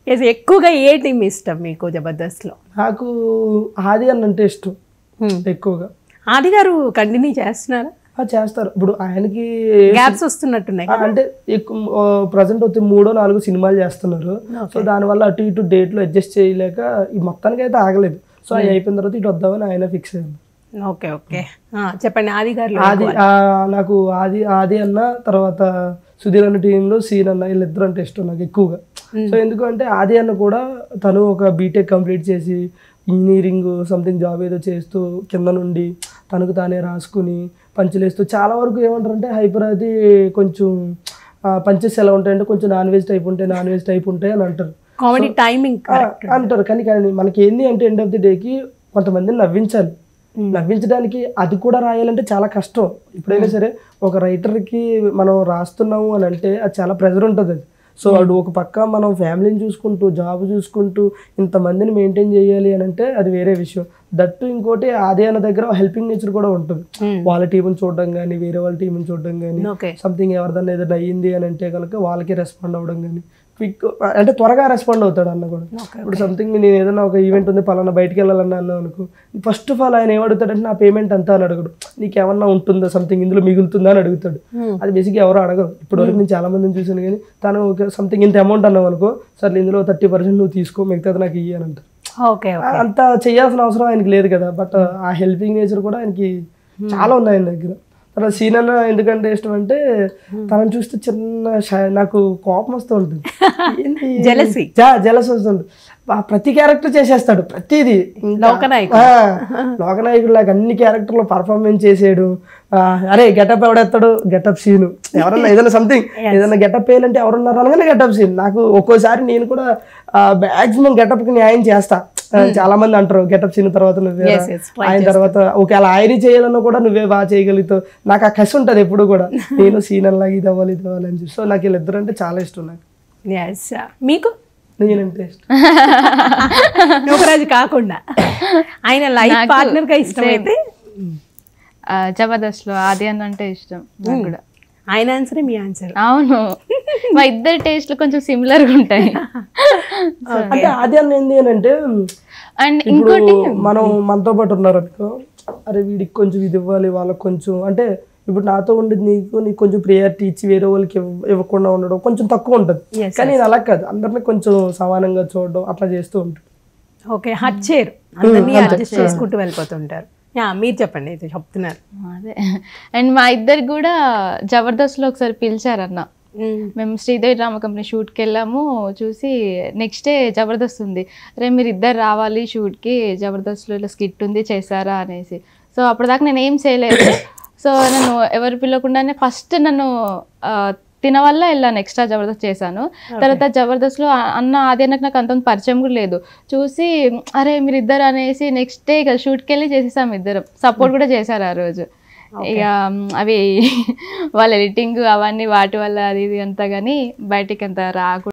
Yes, ఎక్కువగా ఏ team ఇష్టం మీకు జబర్దస్త్లో నాకు ఆది అన్న అంటే ఇష్టం ఎక్కువగా ఆది గారు కంటిన్యూ చేస్తున్నారా ఆ, చేస్తారు ఇప్పుడు ఆయనకి గ్యాప్స్ వస్తున్నట్టున్నాయి ఆ, అంటే ఎక్కువ ప్రజెంట్ వచ్చి మూడో నాలుగు సినిమాలు చేస్తున్నారు సో దానివల్ల అటు ఇటు డేట్లు అడ్జస్ట్ చేయలేక ఈ మొత్తానికి అయితే ఆగలేదు సో అవి అయిపోయిన తర్వాత ఇటు వద్దామని ఆయన ఫిక్స్ అయ్యాను ఓకే ఓకే ఆ, చెప్పండి ఆది గారు ఆది ఆ, నాకు ఆది ఆది అన్న తర్వాత సుధీర్ అన్న టీంలో సీన్ అన్న వీళ్ళిద్దరు అంటే ఇష్టం నాకు ఎక్కువగా సో ఎందుకంటే ఆది అన్న కూడా తను ఒక బీటెక్ కంప్లీట్ చేసి ఇంజనీరింగ్ సంథింగ్ జాబ్ ఏదో చేస్తూ కింద నుండి తనకు తానే రాసుకుని పంచులేస్తూ చాలా వరకు ఏమంటారంటే హైపర్ అది కొంచెం పంచెస్ ఎలా ఉంటాయంటే కొంచెం నాన్ వెజ్ టైప్ ఉంటాయి నాన్ వెజ్ టైప్ ఉంటాయి అని అంటారు కామెడీ టైమింగ్ ఆ, అంటారు కానీ కానీ మనకి ఏంది అంటే ఎండ్ ఆఫ్ ది డేకి కొంతమందిని నవ్వించాలి నవ్వించడానికి అది కూడా రాయాలంటే చాలా కష్టం ఎప్పుడైనా సరే ఒక రైటర్కి మనం రాస్తున్నాము అని అంటే అది చాలా ప్రెజర్ ఉంటుంది అది సో అటు ఒక పక్క మనం ఫ్యామిలీని చూసుకుంటూ జాబ్ చూసుకుంటూ ఇంతమందిని మెయింటైన్ చేయాలి అని అంటే అది వేరే విషయం దట్టు ఇంకోటి అదే అన్న దగ్గర హెల్పింగ్ నేచర్ కూడా ఉంటుంది వాళ్ళ టీంని చూడడం కానీ వేరే వాళ్ళ టీంని చూడడం కానీ ఓకే సంథింగ్ ఎవరిదన్నా ఏదైనా అయ్యింది అని అంటే కనుక వాళ్ళకి రెస్పాండ్ అవ్వడం కానీ క్విక్ అంటే త్వరగా రెస్పాండ్ అవుతాడు అన్న కూడా ఇప్పుడు సంథింగ్ నేను ఏదైనా ఒక ఈవెంట్ ఉంది పలానా బయటికి వెళ్ళాలన్నా అన్నా అనుకో ఫస్ట్ ఆఫ్ ఆల్ ఆయన ఏమడుగుతాడంటే నా పేమెంట్ అంతా అని అడగడు నీకు ఏమన్నా ఉంటుందా సంథింగ్ ఇందులో మిగులుతుందా అని అడుగుతాడు అది బేసిక్గా ఎవరు అడగరు ఇప్పుడు వరకు నేను చాలా మందిని చూసాను కానీ తను సంథింగ్ ఇంత అమౌంట్ అన్నావు అనుకో సరే ఇందులో థర్టీ పర్సెంట్ నువ్వు తీసుకో మిగతాది నాకు ఇయ్యి అని అంటారు ఓకే ఆ- అంత చేయాల్సిన అవసరం ఆయనకి లేదు కదా బట్ ఆ హెల్పింగ్ నేచర్ కూడా ఆయనకి చాలా ఉంది ఆయన దగ్గర తర్వాత సీన్ అన్న ఎందుకంటే ఇష్టం అంటే తనని చూస్తే చిన్న షై- నాకు కోపం వస్తూ ఉంటుంది ఏంటి? Jealousy. జా- jealous వస్తుంది ఆ ప్రతి క్యారెక్టర్ చేసేస్తాడు ప్రతిదీ ఇంకా- లోకనాయకుడు. ఆ, లోకనాయకుడు లాగా అన్ని క్యారెక్టర్లు పర్ఫార్మెన్స్ చేసాడు అరే గెటప్ ఎవడెత్తాడు గెటప్ సీన్ ఎవరన్నా ఏదైనా సంథింగ్ ఏదైనా గెటప్ వేయాలంటే ఎవరున్నారు అనగానే గెటప్ సీన్ నాకు ఒక్కోసారి నేను కూడా మాక్సిమం గెటప్ కి న్యాయం చేస్తా ఆ, చాలా మంది అంటారు గెటప్ సీన్ తర్వాత నువ్వే Yes, yes, try ఆయన తర్వాత ఒకవేళ ఆయనే చేయాలన్నా కూడా నువ్వే బాగా చేయగలుగుతావు నాకు ఆ కసి ఉంటుంది ఎప్పుడు కూడా నేను సీన్ అలాగే ఇది అవ్వాలి ఇది అవ్వాలి అని చెప్పి సో నాకు వీళ్ళిద్దరు అంటే చాలా ఇష్టం నాకు ఎస్ మీకు నేనంటే ఇష్టం నూకరాజు కాకుండా ఆయన లైఫ్ పార్ట్నర్ గా ఇష్టమైతే ఆ, జబర్దస్త్లో ఆది అన్న అంటే ఇష్టం నాకు కూడా ఆయన ఆన్సరే మీ ఆన్సర్ అవును మా ఇద్దరి టేస్ట్లు కొంచెం సిమిలర్గా ఉంటాయి అంటే అది అన్న ఏంది అని అంటే అండ్ ఇప్పుడు మనం మనతో పాటు ఉన్నారు అనుకో అరే వీడికి కొంచెం ఇది ఇవ్వాలి వాళ్ళకి కొంచెం అంటే ఇప్పుడు నాతో ఉండేది నీకు నీకు కొంచెం ప్రియారిటీ ఇచ్చి వేరే వాళ్ళకి ఇవ్వ- ఇవ్వకుండా ఉండడం కొంచెం తక్కువ ఉంటుంది Yes, కానీ నేను అలా కాదు అందరిని కొంచెం సమానంగా చూడడం అట్లా చేస్తూ ఉంటాను ఓకే హట్ చేయరు అందరినీ అడ్జస్ట్ చేసుకుంటూ వెళ్ళిపోతుంటారు యా మీరు చెప్పండి ఇది చెప్తున్నారు అదే అండ్ మా ఇద్దరికి కూడా జబర్దస్త్లో ఒకసారి పిలిచారన్న మేము శ్రీదేవి డ్రామా కంపెనీ షూట్కి వెళ్ళాము చూసి నెక్స్ట్ డే జబర్దస్త్ ఉంది అరే మీరు ఇద్దరు రావాలి షూట్కి జబర్దస్త్లో ఇలా స్కిట్ ఉంది చేశారా అనేసి సో అప్పటిదాకా నేను ఏం చేయలేదు సో నన్ను ఎవరు పిలవకుండానే ఫస్ట్ నన్ను ఆ, తిన వల్ల వెళ్ళాను ఎక్స్ట్రా జబర్దస్త్ చేశాను తర్వాత జబర్దస్త్లో ఆ- అన్న అది అన్నకు నాకు అంత పరిచయం కూడా లేదు చూసి అరే మీరు ఇద్దరు అనేసి నెక్స్ట్ డే ఇక షూట్కి వెళ్ళి చేసేసాం ఇద్దరం సపోర్ట్ కూడా చేశారు ఆ రోజు ఇక మ్, అవి వాళ్ళ ఎడిటింగ్ అవన్నీ వాటి వల్ల అది ఇది అంతా కానీ బయటికి అంత రాకుండా